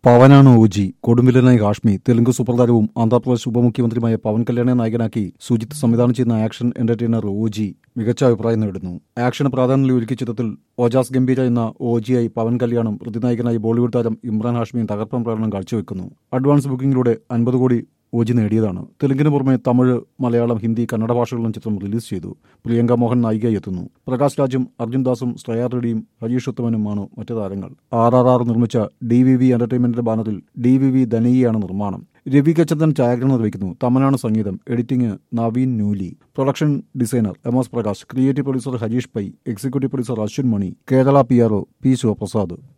പവനാണ് ഓജി കൊടുമ്പിലനായി ഹാഷ്മി തെലുങ്ക് സൂപ്പർ താരവും ആന്ധ്രാപ്രദേശ് ഉപമുഖ്യമന്ത്രിയുമായ പവൻ കല്യാണെ നായകനാക്കി സുജിത്ത് സംവിധാനം ചെയ്യുന്ന ആക്ഷൻ എന്റർടൈനർ ഓജി മികച്ച അഭിപ്രായം നേടുന്നു ആക്ഷൻ പ്രാധാന്യം ഒരുക്കിയ ചിത്രത്തിൽ ഓജാസ് ഗംഭീര എന്ന ഓജിയായി പവൻ കല്യാണം പ്രതിനായകനായി ബോളിവുഡ് താരം ഇമ്രാൻ ഹാഷ്മിയും തകർപ്പൻ പ്രകടനം കാഴ്ചവെക്കുന്നു അഡ്വാൻസ് ബുക്കിംഗിലൂടെ അൻപത് കോടി ഓജി നേടിയതാണ് തെലുങ്കിന് പുറമെ തമിഴ് മലയാളം ഹിന്ദി കന്നഡ ഭാഷകളിലും ചിത്രം റിലീസ് ചെയ്തു പ്രിയങ്ക മോഹൻ നായികയായി എത്തുന്നു പ്രകാശ് രാജും അർജുൻ ദാസും ശ്രേയ റെഡ്ഡിയും ഹരീഷ് ഉത്തമനുമാണ് മറ്റു താരങ്ങൾ ആർ ആർ ആർ നിർമ്മിച്ച ഡി വി വി എന്റർടൈൻമെന്റിന്റെ ബാനറിൽ ഡി വി വി ധനയിയാണ് നിർമ്മാണം രവി കച്ചന്തൻ ഛായാഗ്രഹണം നിർവഹിക്കുന്നു തമനാണ് സംഗീതം editing Naveen Nooli production designer M S Prakash creative producer Harish Pai executive producer Ashwin Mani Kerala P R O P Sivaprasad